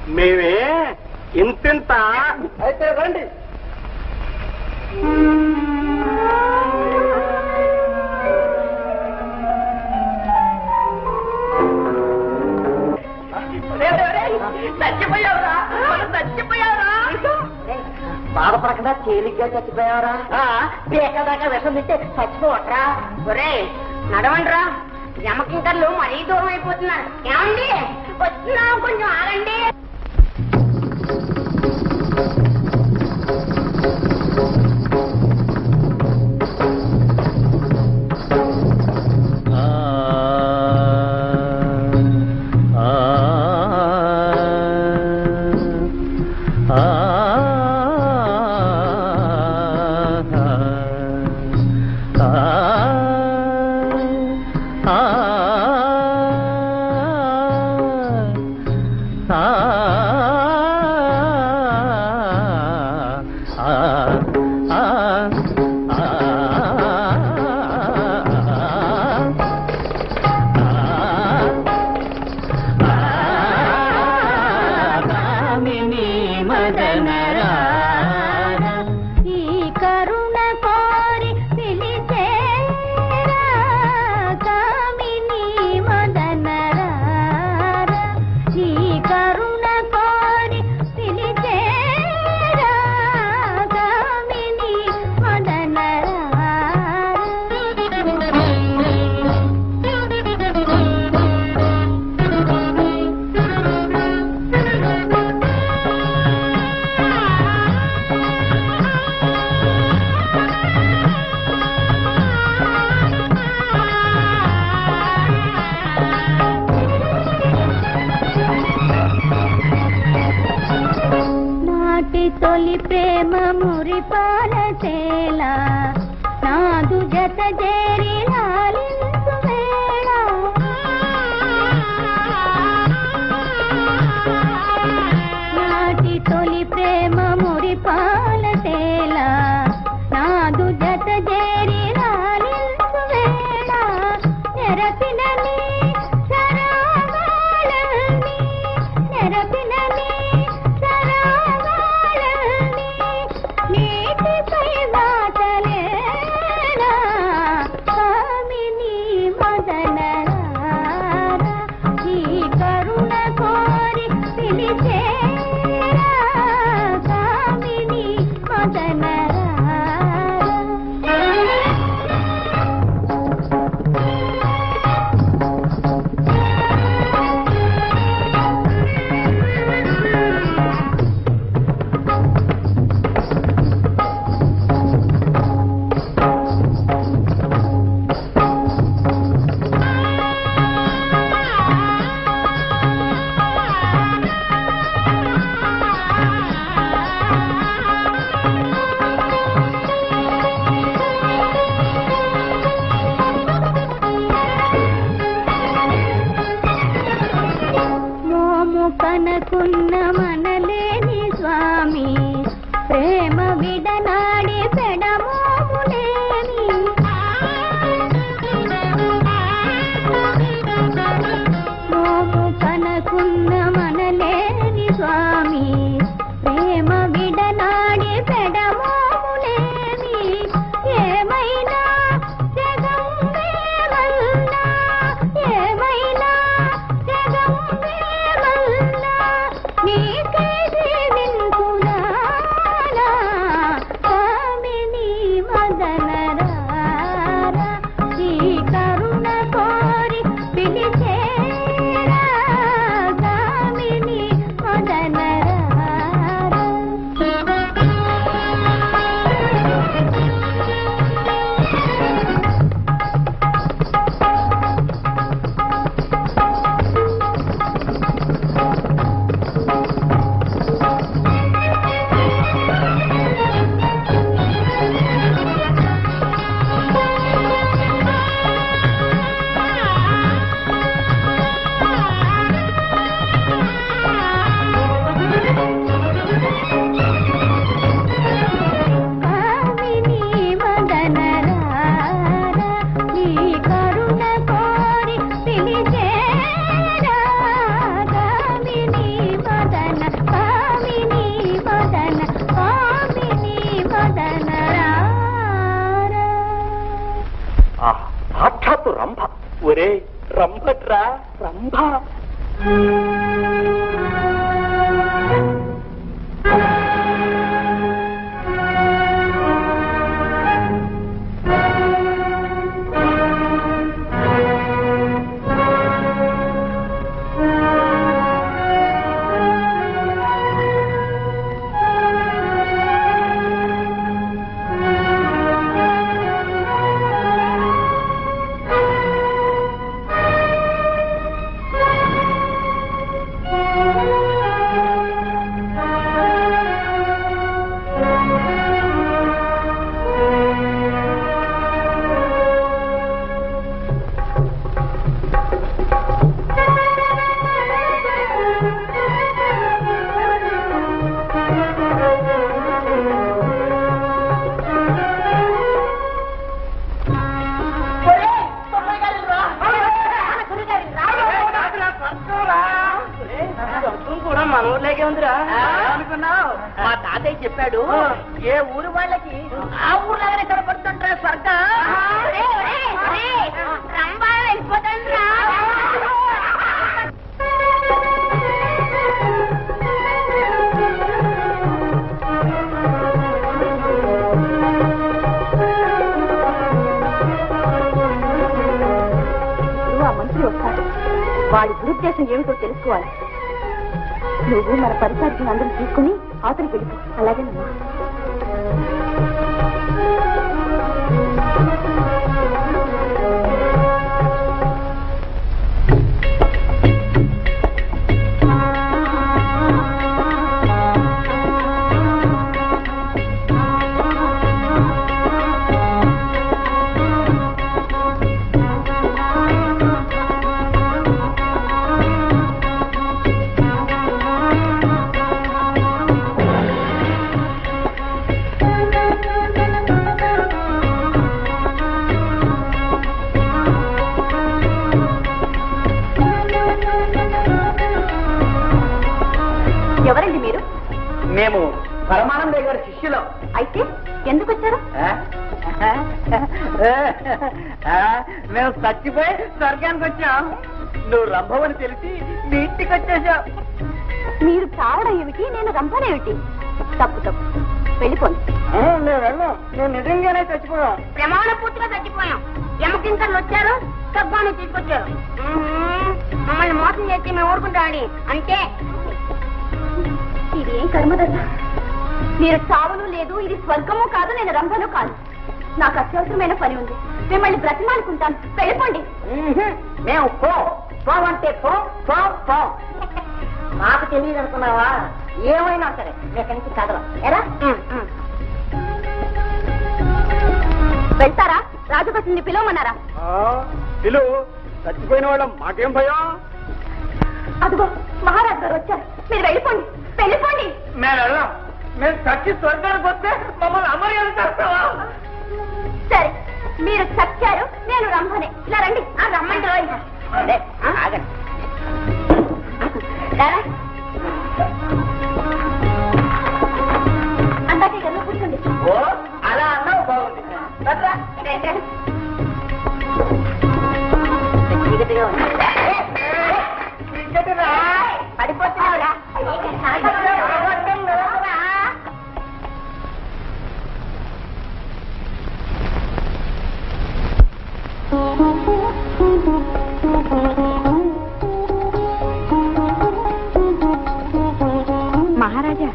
మేమే ఇంతింత అయితే రండి చచ్చిపోయావురా మనం చచ్చిపోయావురా బాధపడకుండా తేలిగ్గా చచ్చిపోయావరా బేకదాకా విషం తింటే చచ్చిపోవట్రా ఒరే నడవండిరా యమకింకర్లు మరీ దూరం అయిపోతున్నారు ఏమండి వస్తున్నాం కొంచెం ఆగండి ఈ కరుణ కోరి పిలిచేరా కామిని మదనరారా ఈ కరుణ కోరి పిలిచేరా కామిని నాటి తొలి ప్రేమ మురిపాల చేల నాదు జత చేరి లాలించు వేళ నాటి తొలి ప్రేమ మురిపాల చేల నాదు జత చేరి లాలించు వేళ నెరపినని సరాగాలని నెరపినని సరాగాలని నీటిపై వాతలేనా కామిని మదనరారా ఈ కరుణ కోరి పిలిచేరా కామిని మదనరారా మోము కనకున్న మనలేని స్వామి ప్రేమ విడనాడి పెడమోములేని మోము కనకున్న మనలేని స్వామి ప్రేమ విడనాడి పెడమోములేని ఏమైనా జగం వేమన్నా ఏమైనా జగం వేమన్నా నీకే జీవించునానా కామిని ఒరే రంభట్రా రంభ కూడా మన ఊర్లోకే ఉందిరా అనుకున్నావు మా తాతయ్య చెప్పాడు ఏ ఊరు వాళ్ళకి ఆ ఊర్లాగానే కనపడుతుంటారా స్వర్గం ఒరే, ఒరే, ఒరే, రంభ వెళ్ళిపోతుందిరా. ఆ మంత్రి వస్తాడు వాడి దురుద్దేశం ఏమిటో తెలుసుకోవాలి నువ్వు మన పరిసరాలను అందరూ తీసుకుని అవతలికి వెళ్ళిపో అలాగేనమ్మా ఎవరండి మీరు మేము పరమానంద గారి శిష్యులం అయితే ఎందుకు వచ్చారు ఆ? ఆ, మేము చచ్చిపోయి స్వర్గానికి వచ్చాం నువ్వు రంభవని తెలిసి మీ ఇంటికి వచ్చేసావు మీరు చావడం ఏమిటి నేను రంపనేమిటి తప్పు తప్పు వెళ్ళిపోండి మేము వెళ్ళాం మేము నిజంగానే చచ్చిపోయాం ప్రమాణ పూర్తిగా చచ్చిపోయాం యమకింకర్లు వచ్చారు సబ్బాను తీసుకొచ్చారు మ్మ్. మమ్మల్ని మోసం చేసి మేము ఊరుకుంటామని అంతే ఇది ఏం కర్మదశ మీరు చావను లేదు ఇది స్వర్గము కాదు నేను రంభను కాదు నాకు అత్యవసరమైన పని ఉంది మిమ్మల్ని బ్రతిమాలుకుంటాను వెళ్ళిపోండి మేము పో పోవంటే పో పో పో నాకు తెలియదు అనుకున్నావా ఏమైనా సరే నేను నుంచి కదలం ఎలా మ్మ్, మ్మ్. వెళ్తారా రాజుపతిని పిలవమన్నారా పిలు చచ్చిపోయిన వాళ్ళం మాకేం భయం అదిగో మహారాజు గారు వచ్చారు మీరు వెళ్ళిపోండి వెళ్ళిపోండి మేము వెళ్ళాం మేము చచ్చి స్వర్గానికి వస్తే మమ్మల్ని అమర్యాద చేస్తావా సరే మీరు చచ్చారు నేను రంభనే ఇలా రండి ఆ, రమ్మండి రోయ్. అదే, ఆగండి రారా. అందాకే కదా కూర్చోండి ఓ అలా అన్నావు బాగుంది రండ్రా. రండి, రండి. చీకటిగా ఉంది చీకటిరా. పడిపోతున్నావురా మహారాజా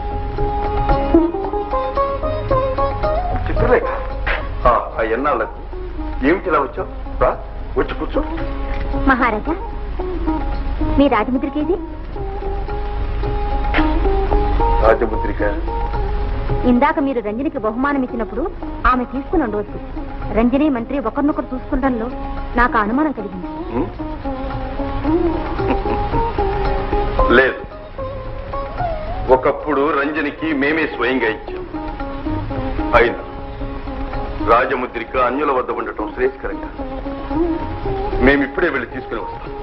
చిత్రలేఖ ఆ, ఆ ఎన్నాళ్ళకు ఏమిటి ఇలా వచ్చావు రా వచ్చి కూర్చో మహారాజా మీ రాజముద్రికేది రాజముద్రిక ఇందాక మీరు రంజనికి బహుమానం ఇచ్చినప్పుడు ఆమె తీసుకుని ఉండవచ్చు రంజని మంత్రి ఒకరినొకరు చూసుకుంటంలో నాకు ఆ అనుమానం కలిగింది ఉం? లేదు ఒకప్పుడు రంజనికి మేమే స్వయంగా ఇచ్చాం అయినా రాజముద్రిక అన్యుల వద్ద ఉండటం శ్రేయస్కరంగా మేమిప్పుడే వెళ్ళి తీసుకుని వస్తాం